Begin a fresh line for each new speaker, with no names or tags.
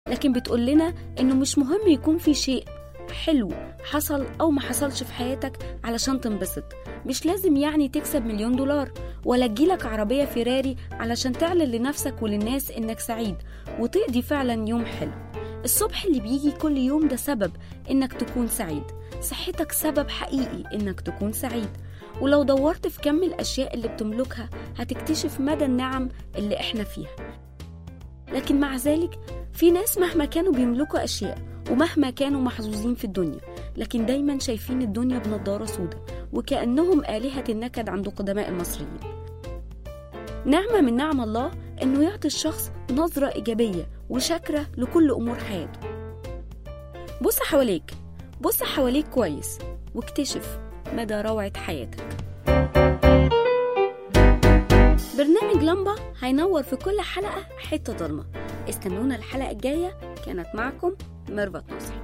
لكن بتقول لنا إنه مش مهم يكون في شيء حلو حصل أو ما حصلش في حياتك علشان تنبسط مش لازم يعني تكسب مليون دولار ولا تجيلك عربية فيراري علشان تعلن لنفسك وللناس إنك سعيد وتقضي فعلا يوم حلو الصبح اللي بيجي كل يوم ده سبب إنك تكون سعيد صحتك سبب حقيقي إنك تكون سعيد ولو دورت في كم الأشياء اللي بتملكها هتكتشف مدى النعم اللي إحنا فيها لكن مع ذلك في ناس مهما كانوا بيملكوا أشياء ومهما كانوا محظوظين في الدنيا لكن دايما شايفين الدنيا بنضارة سودة وكأنهم آلهة النكد عند قدماء المصريين نعمة من نعم الله إنه يعطي الشخص نظرة إيجابية وشاكرة لكل أمور حياته بص حواليك بص حواليك كويس واكتشف مدى روعة حياتك برنامج لمبة هينور في كل حلقة حتة ضلمة استنونا الحلقة الجاية كانت معكم ميرفت نصر